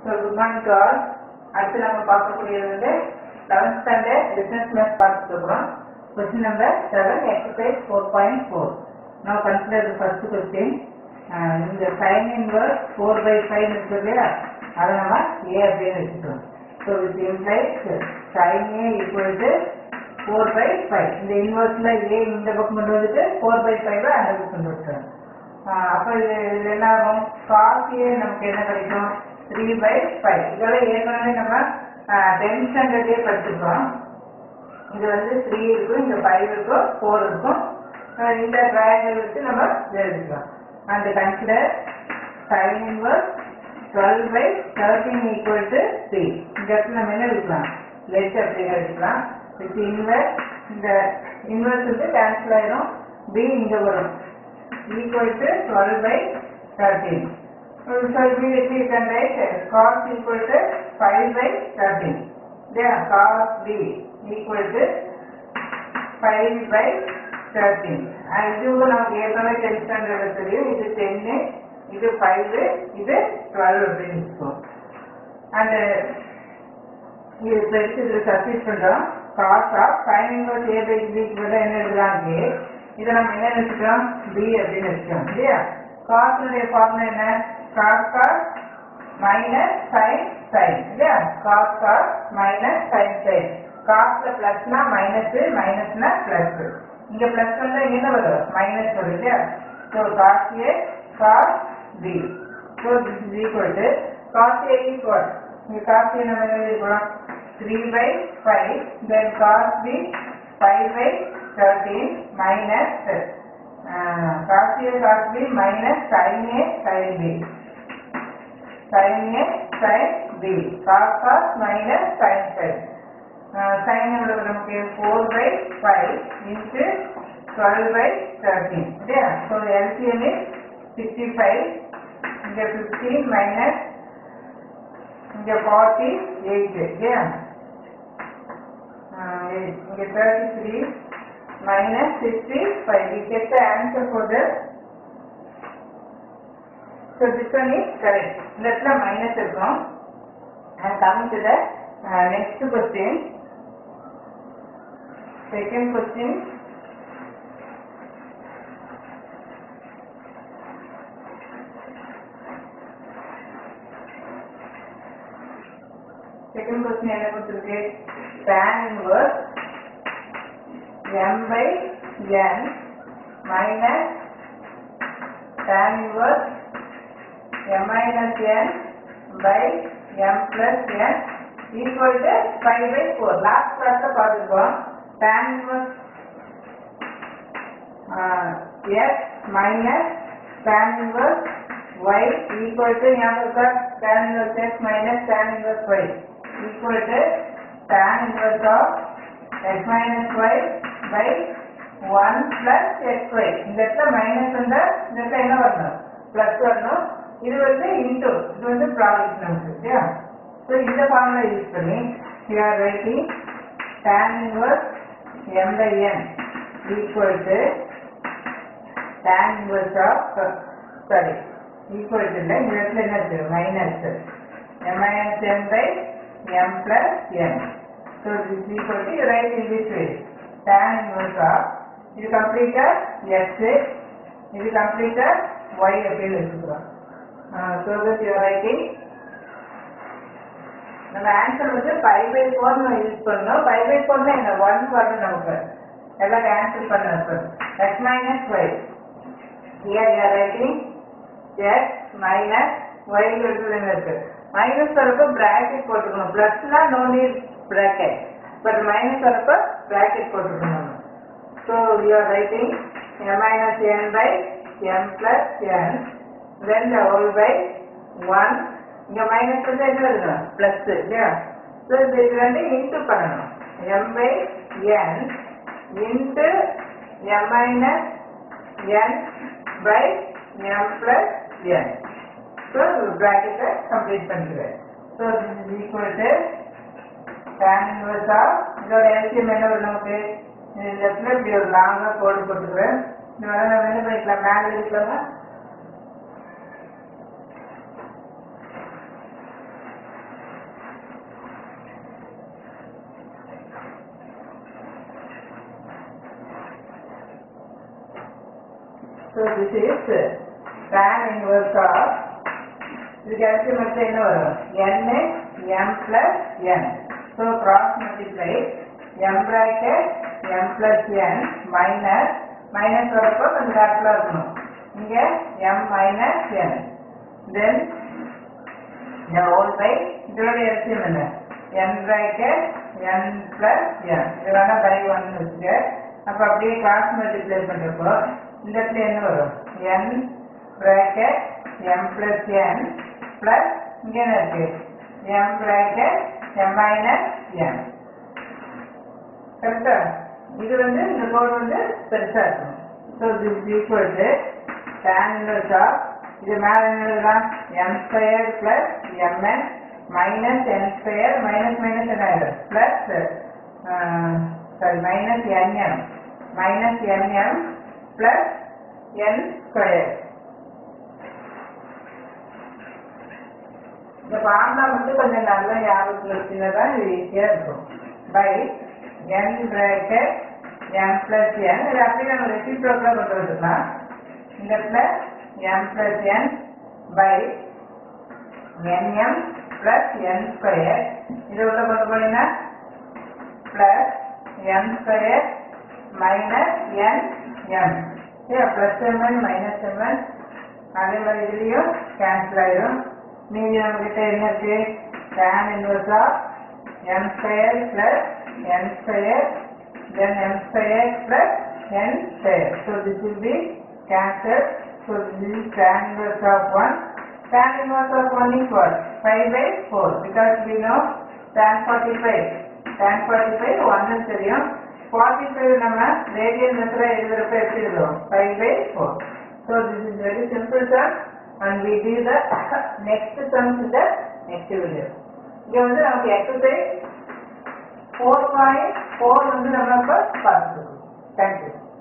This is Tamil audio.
So good morning to all அடுத்து நம்ம பார்க்கக்கூடியது வந்து லெவன்த் ஸ்டாண்டர்ட் பிசினஸ் மேத் பார்த்துட்டு இருக்கிறோம் question number seven exercise four point four நான் கன்சிடர் ஃபர்ஸ்ட் கொஸ்டின் இந்த sine inverse four by five இருக்கு இல்லையா அதை நம்ம ஏ அப்படின்னு வச்சுக்கிறோம் so with implies sine A equal to four by five இந்த இன்வர்ஸ்ல ஏ இந்த பக்கம் கொண்டு வந்துட்டு ஃபோர் பை ஃபைவ் அந்த பக்கம் கொண்டு வந்துட்டோம் அப்போ இது இது என்ன ஆகும் காசியே நமக்கு என்ன கிடைக்கும் த்ரீ பை ஃபைவ் இதெல்லாம் ஏற்கனவே நம்ம டென்த் ஸ்டாண்டர்டே படிச்சிருக்கோம் இது வந்து த்ரீ இருக்கும் இங்க ஃபைவ் இருக்கும் ஃபோர் இருக்கும் அஹ் இந்த ட்ரையாங்கிள் வச்சு நம்ம எழுதிக்கலாம் and consider sine inverse twelve by thirteen equal to three இந்த இடத்துல நம்ம என்ன எடுக்கலாம் லெட் அப்படின்னு எடுக்கலாம் வித் இன்வர்ஸ் இந்த இன்வர்ஸ் வந்து கேன்சல் ஆயிரும் பி இங்க வரும் equal to 12 by 13. So immediately you can write cos equal to 5 by 13. There cos B equal to 5 by 13. And இது நமக்கு ஏற்கனவே 10 ஸ்டாண்டர்ட் தெரியும் இது 10 இது 5 இது 12 அப்படின்னு வச்சுக்கோம் அண்ட் இது பெருசு இதில் சப்ஸ்டிட் பண்றோம் cos of sine inverse A by பிக்கு பதிலாக என்ன எழுதலாம் ஏ இதை நம்ம என்ன வச்சுக்கிறோம் பி அப்படின்னு வச்சுக்கிறோம் இல்லையா காஸ்னுடைய ஃபார்முலா என்ன cos cos minus sine sine இல்லையா cos cos minus sine sine காஸ்ல பிளஸ்னா மைனஸ் மைனஸ்னா பிளஸ் இங்க பிளஸ் வந்தா இங்க என்ன வரும் மைனஸ் வரும் இல்லையா so cos A cos B so this is equal to cos A equal இங்க காஸ் ஏ நம்ம என்ன எழுதிக்கலாம் three by five then cos B five by 13 minus uh, cos A cos B minus sin A sin B. sin A sin B. cos cos minus sin sin. Uh, sin எவ்வளவு நமக்கு 4 by 5 into 12 by 13. இல்லையா ஸோ LCM is 65 இங்க 15 minus இங்க 48 இல்லையா Uh, இங்க 33 minus 65. We get the answer for this. So this one is correct. இந்த இடத்துல minus இருக்கும். And coming to the uh, next question. Second question. Second question என்ன கொடுத்திருக்கு? tan inverse m by n minus tan inverse m minus n by m plus n equal to 5 by 4. Last class பார்த்துருக்கோம் tan inverse uh, x minus tan inverse y equal to ஞாபகம் இருக்கா tan inverse x minus tan inverse y equal to tan inverse of x minus y by 1 plus xy இந்த இடத்துல மைனஸ் வந்தா இந்த இடத்துல என்ன வரணும் பிளஸ் வரணும் இது வந்து இன்டூ இது வந்து ப்ராடக்ட் நமக்கு இல்லையா ஸோ இந்த ஃபார்முலா யூஸ் பண்ணி you are writing tan inverse m by n equal to tan inverse of sorry equal to இல்லை இந்த இடத்துல என்ன இருக்கு minus m minus n by m plus n So this is equal to you write in this way. Tan inverse of இது complete x இது complete y அப்படின்னு வச்சுக்கிறோம் so that you are writing நம்ம ஆன்சர் வந்து ஃபைவ் பை ஃபோர் நம்ம யூஸ் பண்ணோம் ஃபைவ் பை ஃபோர்னா என்ன ஒன் வரணும் நமக்கு எல்லாம் ஆன்சர் பண்ண X minus Y here you are writing X minus Y இருக்கு மைனஸ் வரப்போ பிராக்கெட் போட்டுக்கணும் பிளஸ்னா no need bracket. But minus வரப்ப bracket போட்டுக்கணும் So you are writing m minus n by m plus n then the whole by 1 இங்க மைனஸ் வந்து என்ன எழுதணும் பிளஸ் இல்லையா ஸோ இது இது வந்து இன்ட்டு பண்ணணும் m by n into m minus n by m plus n so ப்ராக்கெட்டை கம்ப்ளீட் பண்ணிக்கிறேன் so this is equal to tan inverse of இதோட LCM என்ன வரும் நமக்கு இந்த இடத்துல இப்படி ஒரு லாங்கா கோடு போட்டுக்கிறேன் இந்த வர நம்ம என்ன பண்ணிக்கலாம் மேலே இருக்கலாமா so this is tan inverse of இதுக்கு அடுத்து மட்டும் என்ன வரும் n m plus n so cross multiply m bracket m plus n minus minus வரப்போ கொஞ்சம் கேர்ஃபுல்லாக இருக்கணும் இங்க m மைனஸ் n தென் இந்த ஹோல் பை இதோட எல்சியம் என்ன n bracket n plus n இது வேணா பை ஒன் வச்சுக்க அப்ப அப்படியே கிராஸ் மல்டிப்ளை பண்றப்போ இந்த இடத்துல என்ன வரும் n bracket m plus n plus இங்க என்ன இருக்கு m bracket m minus n கரெக்டா இது வந்து இந்த கோடு வந்து பெருசா இருக்கும் so this equal to tan inverse of இது மேல என்ன எழுதலாம் m square plus mn minus n square minus minus என்ன ஆயிடும் plus sorry minus nm minus nm plus n square இந்த ஃபார்முலா மட்டும் கொஞ்சம் நல்லா ஞாபகத்தில் வச்சுன்னா இது ஈஸியாக இருக்கும் by n bracket m plus n இது அப்படியே நம்ம ரெசிப்ரோக்கலாக கொண்டு வந்துக்கலாம் இந்த இடத்துல m plus n by nm plus n square இது உள்ள கொண்டு போனீங்கன்னா plus n square minus n m plus mn minus mn அதே மாதிரி இதுலேயும் கேன்சல் ஆயிடும் மீதி நம்ம கிட்ட என்ன இருக்கு tan inverse of m square plus n square then m square plus n square so this will be cancelled so this is tan inverse of 1 tan inverse of 1 is what 5 by 4 because we know tan 45 tan 45 1 ன்னு தெரியும் 45 நம்ம radian method எழுதுறப்ப எப்படி எழுதுவோம் 5 by 4 so this is very simple sir and we do the next sums in the next video. இங்க வந்து நமக்கு எக்ஸசைஸ் ஃபோர் பாயிண்ட் ஃபோர் வந்து நம்ம இப்போ பார்த்துருக்கோம் தேங்க்யூ